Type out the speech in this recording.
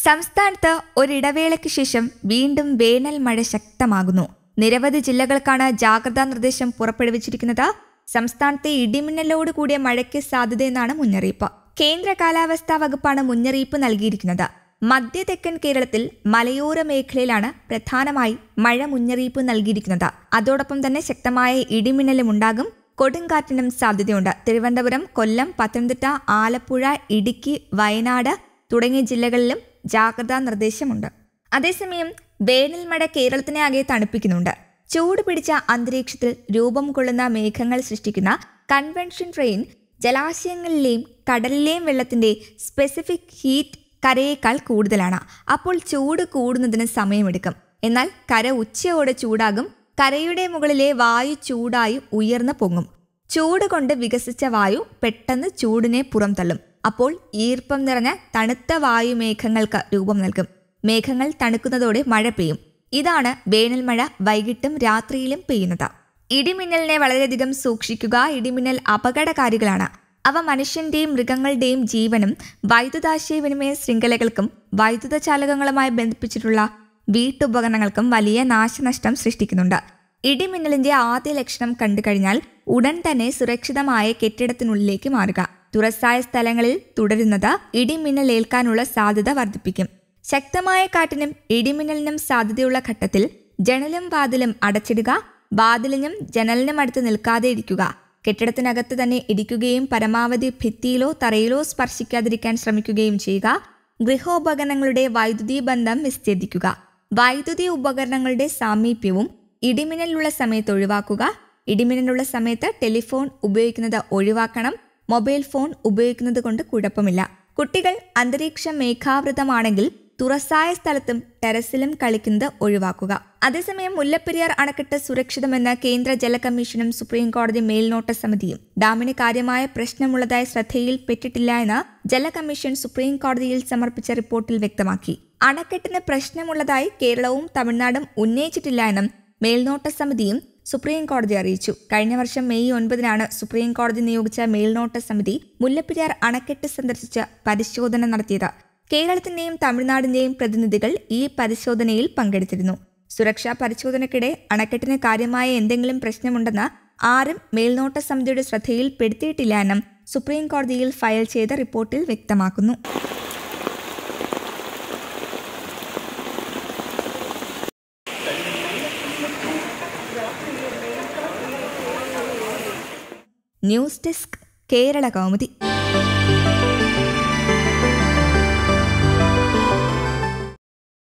സംസ്ഥാനത്ത് ഒരിടവേളയ്ക്ക് ശേഷം വീണ്ടും വേനൽ മഴ ശക്തമാകുന്നു നിരവധി ജില്ലകൾക്കാണ് ജാഗ്രതാ നിർദ്ദേശം പുറപ്പെടുവിച്ചിരിക്കുന്നത് സംസ്ഥാനത്തെ ഇടിമിന്നലോട് കൂടിയ മഴയ്ക്ക് സാധ്യതയെന്നാണ് മുന്നറിയിപ്പ് കേന്ദ്ര കാലാവസ്ഥാ വകുപ്പാണ് മുന്നറിയിപ്പ് നൽകിയിരിക്കുന്നത് മധ്യ തെക്കൻ കേരളത്തിൽ മലയോര മേഖലയിലാണ് പ്രധാനമായി മഴ മുന്നറിയിപ്പ് നൽകിയിരിക്കുന്നത് അതോടൊപ്പം തന്നെ ശക്തമായ ഇടിമിന്നലും ഉണ്ടാകും കൊടുങ്കാറ്റിനും സാധ്യതയുണ്ട് തിരുവനന്തപുരം കൊല്ലം പത്തനംതിട്ട ആലപ്പുഴ ഇടുക്കി വയനാട് തുടങ്ങിയ ജില്ലകളിലും ജാഗ്രതാ നിർദ്ദേശമുണ്ട് അതേസമയം വേനൽ മഴ കേരളത്തിനെ ആകെ തണുപ്പിക്കുന്നുണ്ട് ചൂട് പിടിച്ച അന്തരീക്ഷത്തിൽ രൂപം കൊള്ളുന്ന മേഘങ്ങൾ സൃഷ്ടിക്കുന്ന കൺവെൻഷൻ ട്രെയിൻ ജലാശയങ്ങളിലെയും കടലിലെയും വെള്ളത്തിന്റെ സ്പെസിഫിക് ഹീറ്റ് കരയേക്കാൾ കൂടുതലാണ് അപ്പോൾ ചൂട് കൂടുന്നതിന് സമയമെടുക്കും എന്നാൽ കര ഉച്ചയോടെ ചൂടാകും കരയുടെ മുകളിലെ വായു ചൂടായി ഉയർന്നു പൊങ്ങും ചൂട് കൊണ്ട് വികസിച്ച വായു പെട്ടെന്ന് ചൂടിനെ പുറംതള്ളും അപ്പോൾ ഈർപ്പം നിറഞ്ഞ തണുത്ത വായുമേഘങ്ങൾക്ക് രൂപം നൽകും മേഘങ്ങൾ തണുക്കുന്നതോടെ മഴ പെയ്യും ഇതാണ് വേനൽ മഴ വൈകിട്ടും രാത്രിയിലും പെയ്യുന്നത് ഇടിമിന്നലിനെ വളരെയധികം സൂക്ഷിക്കുക ഇടിമിന്നൽ അപകടകാരികളാണ് അവ മനുഷ്യന്റെയും മൃഗങ്ങളുടെയും ജീവനും വൈദ്യുതാശയവിനിമയ ശൃംഖലകൾക്കും വൈദ്യുത ചാലകങ്ങളുമായി ബന്ധിപ്പിച്ചിട്ടുള്ള വീട്ടുപകരണങ്ങൾക്കും വലിയ നാശനഷ്ടം സൃഷ്ടിക്കുന്നുണ്ട് ഇടിമിന്നലിന്റെ ആദ്യ ലക്ഷണം കണ്ടു കഴിഞ്ഞാൽ ഉടൻ തന്നെ സുരക്ഷിതമായ കെട്ടിടത്തിനുള്ളിലേക്ക് മാറുക തുറസായ സ്ഥലങ്ങളിൽ തുടരുന്നത് ഇടിമിന്നലേൽക്കാനുള്ള സാധ്യത വർദ്ധിപ്പിക്കും ശക്തമായ കാറ്റിനും ഇടിമിന്നലിനും സാധ്യതയുള്ള ഘട്ടത്തിൽ ജനലും വാതിലും അടച്ചിടുക വാതിലിനും ജനലിനും അടുത്ത് നിൽക്കാതെ ഇരിക്കുക കെട്ടിടത്തിനകത്ത് തന്നെ ഇടിക്കുകയും പരമാവധി ഭിത്തിയിലോ തറയിലോ സ്പർശിക്കാതിരിക്കാൻ ശ്രമിക്കുകയും ചെയ്യുക ഗൃഹോപകരണങ്ങളുടെ വൈദ്യുതി ബന്ധം വിച്ഛേദിക്കുക വൈദ്യുതി ഉപകരണങ്ങളുടെ സാമീപ്യവും ഇടിമിന്നലുള്ള സമയത്ത് ഒഴിവാക്കുക ഇടിമിന്നലുള്ള സമയത്ത് ടെലിഫോൺ ഉപയോഗിക്കുന്നത് ഒഴിവാക്കണം മൊബൈൽ ഫോൺ ഉപയോഗിക്കുന്നത് കൊണ്ട് കുഴപ്പമില്ല കുട്ടികൾ അന്തരീക്ഷ മേഘാവൃതമാണെങ്കിൽ തുറസായ സ്ഥലത്തും ടെറസിലും കളിക്കുന്നത് ഒഴിവാക്കുക അതേസമയം മുല്ലപ്പെരിയാർ അണക്കെട്ട് സുരക്ഷിതമെന്ന് കേന്ദ്ര ജല കമ്മീഷനും സുപ്രീം കോടതി മേൽനോട്ട സമിതിയും ഡാമിന് കാര്യമായ പ്രശ്നമുള്ളതായി ശ്രദ്ധയിൽപ്പെട്ടിട്ടില്ല എന്ന് ജല കമ്മീഷൻ സുപ്രീം കോടതിയിൽ സമർപ്പിച്ച റിപ്പോർട്ടിൽ വ്യക്തമാക്കി അണക്കെട്ടിന് പ്രശ്നമുള്ളതായി കേരളവും തമിഴ്നാടും ഉന്നയിച്ചിട്ടില്ല എന്നും മേൽനോട്ട സമിതിയും സുപ്രീം കോടതി അറിയിച്ചു കഴിഞ്ഞ വർഷം മെയ് ഒൻപതിനാണ് സുപ്രീം കോടതി നിയോഗിച്ച മേൽനോട്ട സമിതി മുല്ലപ്പെരിയാർ അണക്കെട്ട് സന്ദർശിച്ച് പരിശോധന നടത്തിയത് കേരളത്തിന്റെയും തമിഴ്നാടിന്റെയും പ്രതിനിധികൾ ഈ പരിശോധനയിൽ പങ്കെടുത്തിരുന്നു സുരക്ഷാ പരിശോധനയ്ക്കിടെ അണക്കെട്ടിന് കാര്യമായ എന്തെങ്കിലും പ്രശ്നമുണ്ടെന്ന് ആരും മേൽനോട്ട സമിതിയുടെ ശ്രദ്ധയിൽപ്പെടുത്തിയിട്ടില്ല എന്നും സുപ്രീം കോടതിയിൽ ഫയൽ ചെയ്ത റിപ്പോർട്ടിൽ വ്യക്തമാക്കുന്നു ന്യൂസ് ഡെസ്ക് കേരള കൗമുദി